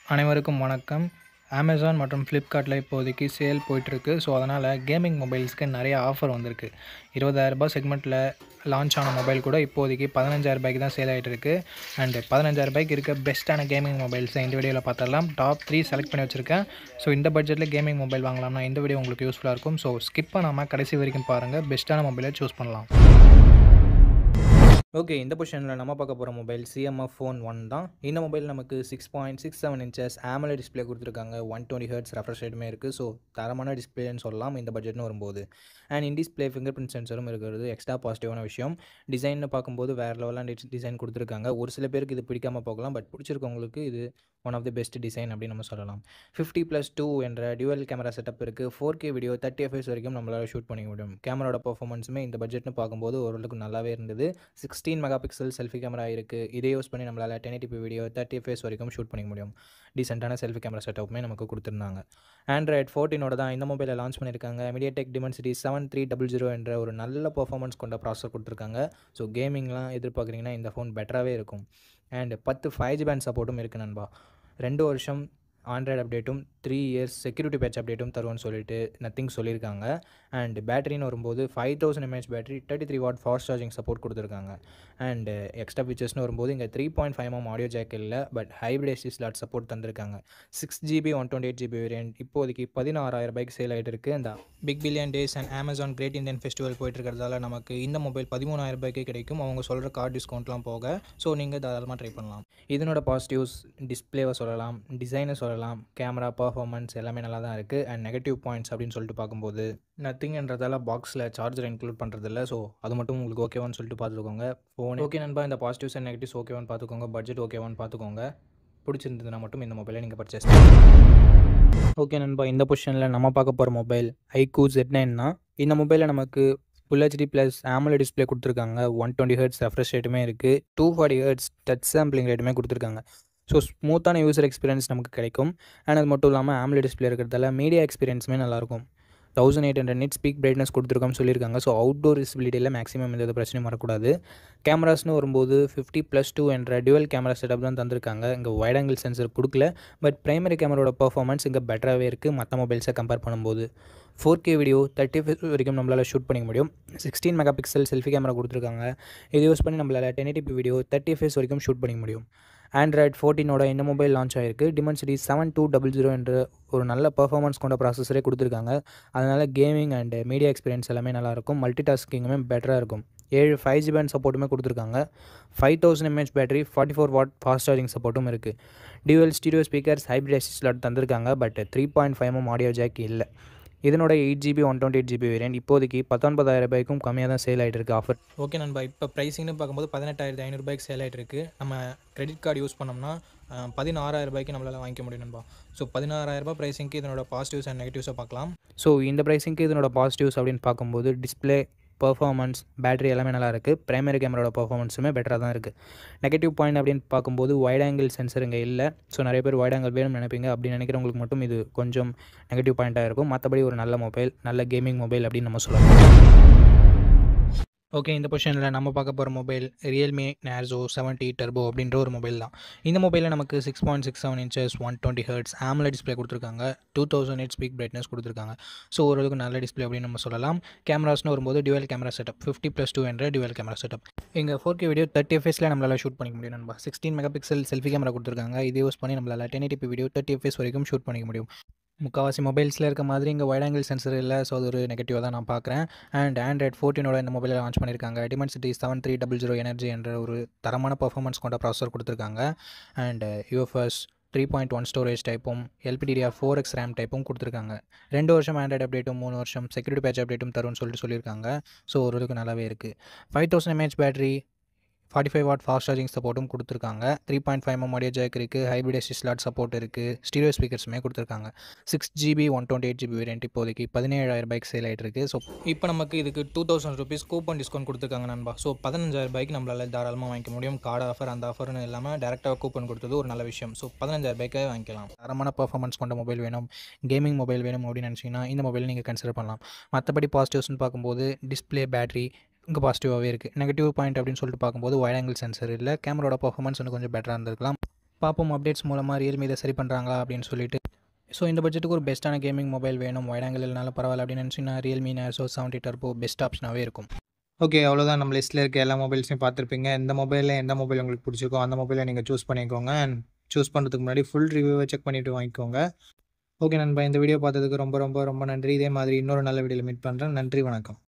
அனைவருக்கும் வணக்கம் அமேசான் மற்றும் ஃப்ளிப்கார்ட்டில் இப்போதைக்கு சேல் போயிட்டுருக்கு ஸோ அதனால் கேமிங் மொபைல்ஸ்க்கு நிறைய ஆஃபர் வந்திருக்கு இருபதாயிரரூபா செக்மெண்ட்டில் லான்ச் ஆன மொபைல் கூட இப்போதைக்கு பதினஞ்சாயிரரூபாய்க்கு தான் சேல் ஆகிட்டு இருக்கு அண்டு பதினஞ்சாயிரரூபாய்க்கு இருக்க பெஸ்ட்டான கேமிங் மொபைல்ஸை இந்த வீடியோவில் பார்த்துடலாம் டாப் த்ரீ செலக்ட் பண்ணி வச்சுருக்கேன் ஸோ இந்த பட்ஜெட்டில் கேமிங் மொபைல் வாங்கலாம்னா இந்த வீடியோ உங்களுக்கு யூஸ்ஃபுல்லாக இருக்கும் ஸோ ஸ்கிப் பண்ணாமல் கடைசி வரைக்கும் பாருங்கள் பெஸ்ட்டான மொபைலை சூஸ் பண்ணலாம் ஓகே இந்த பொசிஷனில் நம்ம பார்க்க போகிற மொபைல் சிஎம்எஃப் ஃபோன் ஒன் தான் இந்த மொபைல் நமக்கு six point six seven inches AMOLED display கொடுத்துருக்காங்க ஒன் டுவெண்ட்டி ஹர்ட்ஸ் ரெஃப்ரெஷ் ரேட்டுமே இருக்குது ஸோ தரமான டிஸ்பிளேன்னு சொல்லலாம் இந்த பட்ஜெட்னு வரும்போது and in display fingerprint சென்சரும் இருக்கிறது எக்ஸ்ட்ரா பாசிட்டிவான விஷயம் டிசைன்னு பார்க்கும்போது வேறு லெவலான டிசைன் கொடுத்துருக்காங்க ஒரு சில பேருக்கு இது பிடிக்காம போகலாம் பட் பிடிச்சிருக்கவங்களுக்கு இது one of the best design அப்படின்னு நம்ம சொல்லலாம் ஃபிஃப்டி ப்ளஸ் டூ என்ற டியூவல் கேமரா செட்டப் இருக்குது four K video thirty FPS வரைக்கும் நம்மளால் ஷூட் பண்ணிக்க முடியும் கேமராவோட பர்ஃபார்மன்ஸுமே இந்த பட்ஜெட்னு பார்க்கும்போது ஓரளவுக்கு நல்லாவே இருந்தது sixteen mega pixel selfie camera இருக்குது இதை யூஸ் பண்ணி நம்மளால் ten eighty video thirty FPS வரைக்கும் ஷூட் பண்ணிக்க முடியும் டீசெண்டான செல்ஃபி கேமரா செட்டப்புமே நமக்கு கொடுத்துருந்தாங்க ஆண்ட்ராய்ட் ஃபோர்டீனோட தான் இந்த மொபைலை லான்ச் பண்ணியிருக்காங்க MediaTek Dimensity seven three double zero என்ற ஒரு நல்ல பர்ஃபார்மன்ஸ் கொண்ட ப்ராசஸர் கொடுத்துருக்காங்க ஸோ கேமிங்லாம் எதிர்பார்க்குறீங்கன்னா இந்த ஃபோன் பெட்டராகவே இருக்கும் அண்ட் பத்து ஃபைவ் ஜி பேண்ட் சப்போர்ட்டும் இருக்குது நண்பா ரெண்டு வருஷம் ஆண்ட்ராய்டு அப்டேட்டும் த்ரீ இயர்ஸ் செக்யூரிட்டி பேட்ச் அப்டேட்டும் தருவோம்னு சொல்லிட்டு நத்திங் சொல்லியிருக்காங்க அண்ட் பேட்டரின்னு வரும்போது five thousand mAh battery thirty three watt fast charging support கொடுத்துருக்காங்க அண்ட் எக்ஸ்ட்ரா ஃபீச்சர்ஸ்னு வரும்போது இங்கே three point five M audio jack இல்லை but hybrid SD slot support தந்திருக்காங்க six GB one twenty eight GB variant இப்போதைக்கு பதினாறாயிரம் ரூபாய்க்கு சேல் ஆகிட்டு இருக்குது அந்த Big Billion Days and Amazon Great Indian Festival போயிட்டு இருக்கிறதால நமக்கு இந்த மொபைல் பதிமூணாயிரம் ரூபாய்க்கு கிடைக்கும் அவங்க சொல்கிற கார்டு டிஸ்கவுண்ட்லாம் போக ஸோ நீங்கள் தாராளமாக ட்ரை பண்ணலாம் இதனோட பாசிட்டிவ்ஸ் டிஸ்பிளேவை சொல்லலாம் டிசைனை சொல்லலாம் கேமரா பர்ஃபார்மன்ஸ் எல்லாமே நல்லா தான் இருக்குது அண்ட் நெகட்டிவ் பாயிண்ட்ஸ் அப்படின்னு சொல்லிட்டு பார்க்கும்போது நத்திங்ன்றதால பாக்ஸில் சார்ஜர் இன்க்ளூட் பண்ணுறதில்ல ஸோ அது மட்டும் உங்களுக்கு ஓகேவான்னு சொல்லிட்டு பார்த்துக்கோங்க ஃபோன் ஓகே நண்பா இந்த பாசிட்டிவ்ஸ் அண்ட் நெகட்டிவ்ஸ் ஓகேவான்னு பார்த்துக்கோங்க பட்ஜெட் ஓகேவான்னு பார்த்துக்கோங்க பிடிச்சிருந்ததுன்னா மட்டும் இந்த மொபைலை நீங்கள் பர்ச்சேஸ் ஓகே நண்பா இந்த பொசிஷனில் நம்ம பார்க்க போகிற மொபைல் ஐக்கூ ஜெட் நைன்னா இந்த மொபைலில் நமக்கு full HD plus AMOLED display கொடுத்துருக்காங்க ஒன் டுவெண்ட்டி ஹர்ட்ஸ் ரெஃப்ரெஷ் ரேட்டுமே இருக்குது two forty hertz touch sampling ரேட்டுமே கொடுத்துருக்காங்க ஸோ ஸ்மூத்தான யூசர் எக்ஸ்பீரியன்ஸ் நமக்கு கிடைக்கும் அண்ட் அது மட்டும் இல்லாமல் ஆம்லே டிஸ்பிளே இருக்கிறதால மீடியா எக்ஸ்பீரியன்ஸுமே நல்லாயிருக்கும் thousand eight hundred nits peak brightness கொடுத்துருக்கோம்னு சொல்லியிருக்காங்க ஸோ அவுட்டோர் விசிபிலிட்டியில் மேக்ஸிமம் எந்த பிரச்சனையும் வரக்கூடாது கேமராஸ்னு வரும்போது ஃபிஃப்டி ப்ளஸ் டூ என்ற டியூவல் கேமரா செட்டப் தான் தந்திருக்காங்க இங்கே வைட் ஆங்கிள் சென்சர் கொடுக்கல பட் பிரைமரி கேமராவோட பர்ஃபார்மன்ஸ் இங்கே பெட்டராகவே இருக்குது மற்ற மொபைல்ஸை கம்பேர் பண்ணும்போது ஃபோர் கே வீடியோ தேர்ட்டி வரைக்கும் நம்மளால் ஷூட் பண்ணிக்க முடியும் sixteen mega pixel selfie camera கொடுத்துருக்காங்க இது யூஸ் பண்ணி நம்மளால் ten eighty video thirty FPS வரைக்கும் ஷூட் பண்ணிக்க முடியும் ஆண்ட்ராய்ட் ஃபோர்டீனோட இந்த மொபைல் லான்ச் ஆகிருக்கு Dimensity seven two double zero என்ற ஒரு நல்ல பர்ஃபார்மன்ஸ் கொண்ட ப்ராசஸரே கொடுத்துருக்காங்க அதனால் கேமிங் அண்ட் மீடியா எக்ஸ்பீரியன்ஸ் எல்லாமே நல்லாயிருக்கும் மல்டி டாஸ்கிங்குமே பெட்டராக இருக்கும் ஏழு ஃபைவ் ஜி பேண்ட் சப்போர்ட்டுமே கொடுத்துருக்காங்க five thousand mAh battery forty four watt fast charging சப்போர்ட்டும் இருக்குது dual stereo speakers hybrid slot தந்திருக்காங்க but three point five M audio jack இல்லை இதனோட eight GB one twenty eight GB variant இப்போதைக்கு பத்தொன்பதாயிரம் ரூபாய்க்கும் கம்மியாக தான் சேல் ஆகிட்டு இருக்கு ஆஃபர் ஓகே நண்பா இப்போ ப்ரைஸிங்னு பார்க்கும்போது பதினெட்டாயிரத்தி ஐநூறுபாய்க்கு சேல் ஆகிட்டு இருக்கு நம்ம கிரெடிட் கார்டு யூஸ் பண்ணோம்னா பதினாறாயிரம் ரூபாய்க்கு நம்மளால் வாங்கிக்க முடியும் நண்பா ஸோ பதினாறாயிரரூபா ப்ரைஸிங்க்கு இதனோட பாசிட்டிவ்ஸ் அண்ட் நெகட்டிவ்ஸை பார்க்கலாம் ஸோ இந்த ப்ரைஸிங்க்கு இதனோட பாசிட்டிவ்ஸ் அப்படின்னு பார்க்கும்போது டிஸ்பிளே பர்ஃபார்மன்ஸ் பேட்டரி எல்லாமே நல்லா இருக்குது பிரைமரி கேமராவோட பர்ஃபார்மன்ஸுமே பெட்டராக தான் இருக்குது நெகட்டிவ் பாயிண்ட் அப்படின்னு பார்க்கும்போது வைட் ஆங்கிள் சென்சர் இங்கே இல்லை ஸோ நிறைய பேர் வைட் ஆங்கிள் வேணும்னு நினைப்பீங்க அப்படின்னு நினைக்கிறவங்களுக்கு மட்டும் இது கொஞ்சம் நெகட்டிவ் பாயிண்ட்டாக இருக்கும் மற்றபடி ஒரு நல்ல மொபைல் நல்ல கேமிங் மொபைல் அப்படின்னு நம்ம சொல்லலாம் ஓகே இந்த பொசிஷனில் நம்ம பார்க்க போகிற mobile Realme Narzo seventy Turbo அப்படின்ற ஒரு மொபைல் தான் இந்த மொபைலில் நமக்கு six point six seven inches one twenty hertz AMOLED display கொடுத்துருக்காங்க two thousand eight peak brightness கொடுத்துருக்காங்க ஸோ ஓரளவுக்கு நல்ல டிஸ்பிளே அப்படின்னு நம்ம சொல்லலாம் கேமராஸ்னு வரும்போது dual camera setup fifty plus two என்ற டுவெல் கேமரா செட்டப் இங்கே ஃபோர் கே வீடியோ தேர்ட்டி எஃப்எஸில் நம்மளால் ஷூட் பண்ணிக்க முடியும் நண்பா sixteen mega pixel selfie camera கொடுத்துருக்காங்க இதை யூஸ் பண்ணி நம்மளால் ten eighty video thirty FPS வரைக்கும் ஷூட் பண்ணிக்க முடியும் முக்கால்வாசி மொபைல்ஸில் இருக்க மாதிரி இங்கே வைட் ஆங்கிள் சென்சர் இல்லை ஸோ அது ஒரு நெகட்டிவாக தான் நான் பார்க்குறேன் அண்ட் ஆண்ட்ராய்ட் ஃபோர்டீனோட இந்த மொபைலை லான்ச் பண்ணியிருக்காங்க Dimensity seven three double zero energy என்ற ஒரு தரமான பர்ஃபார்மன்ஸ் கொண்ட ப்ராசஸர் கொடுத்துருக்காங்க and UFS three point one storage டைப்பும் எல்பிடிஆர் ஃபோர் எக்ஸ் ரேம் டைப்பும் கொடுத்துருக்காங்க ரெண்டு வருஷம் ஆண்ட்ராய்டு அப்டேட்டும் மூணு வருஷம் செக்யூரிட்டி பேட்ச் அப்டேட்டும் தரும்னு சொல்லிட்டு சொல்லியிருக்காங்க ஸோ ஓரளவுக்கு நல்லாவே இருக்குது five thousand mAh battery forty five watt fast charging சப்போர்ட்டும் கொடுத்துருக்காங்க three point five M audio jack இருக்குது ஹைப்ரிட் எஸ்டி ஸ்லாட் சப்போர்ட் இருக்குது ஸ்டீரியோ ஸ்பீக்கர்ஸுமே கொடுத்துருக்காங்க six GB one twenty eight GB variant இப்போதைக்கு பதினேழாயிரம் பைக் சேல் ஆகிட்டு இருக்கு ஸோ இப்போ நமக்கு இதுக்கு two thousand rupees coupon discount கொடுத்துருக்காங்க நண்பா ஸோ பதினஞ்சாயிரம் பைக் நம்மளால் தாராளமாக வாங்கிக்க முடியும் கார்டு ஆஃபர் அந்த ஆஃபர்னு இல்லாமல் டேரெக்டாக கூப்பன் கொடுத்தது ஒரு நல்ல விஷயம் ஸோ பதினஞ்சாயிரம் பைக்கே வாங்கிக்கலாம் தரமான பர்ஃபார்மன்ஸ் கொண்ட மொபைல் வேணும் கேமிங் மொபைல் வேணும் அப்படின்னு நினச்சிங்கன்னா இந்த மொபைல் நீங்கள் கன்சிடர் பண்ணலாம் மற்றபடி பாசிட்டிவ்ஸ்னு பார்க்கும்போது டிஸ்பிளே பேட்டரி இங்கே பாசிட்டிவாகவே இருக்குது நெகட்டிவ் பாயிண்ட் அப்படின்னு சொல்லிட்டு பார்க்கும்போது வைட் ஆங்கிள் சென்சர் இல்லை கேமராவோட பர்ஃபார்மன்ஸ் இன்னும் கொஞ்சம் பெட்டராக இருந்திருக்கலாம் பார்ப்போம் அப்டேட்ஸ் மூலமாக ரியல்மி இதை சரி பண்ணுறாங்களா அப்படின்னு சொல்லிட்டு ஸோ இந்த பட்ஜெட்டுக்கு ஒரு பெஸ்ட்டான கேமிங் மொபைல் வேணும் வைட் ஆங்கிள் இல்லைனாலும் பரவாயில்ல அப்படின்னு நினச்சிங்கன்னா Realme Narzo seventy Turbo best ஆப்ஷனாகவே இருக்கும் ஓகே அவ்வளோதான் நம்ம லிஸ்ட்டில் இருக்க எல்லா மொபைல்ஸையும் பார்த்துருப்பீங்க எந்த மொபைலில் எந்த மொபைல் உங்களுக்கு பிடிச்சிருக்கோ அந்த மொபைலை நீங்கள் சூஸ் பண்ணிக்கோங்க அண்ட் சூஸ் பண்ணுறதுக்கு முன்னாடி ஃபுல் ரிவ்யூவை செக் பண்ணிவிட்டு வாங்கிக்கோங்க ஓகே நண்பா இந்த வீடியோ பார்த்ததுக்கு ரொம்ப ரொம்ப ரொம்ப நன்றி இதே மாதிரி இன்னொரு நல்ல வீடியோவில் மீட் பண்ணுறேன் நன்றி வணக்கம்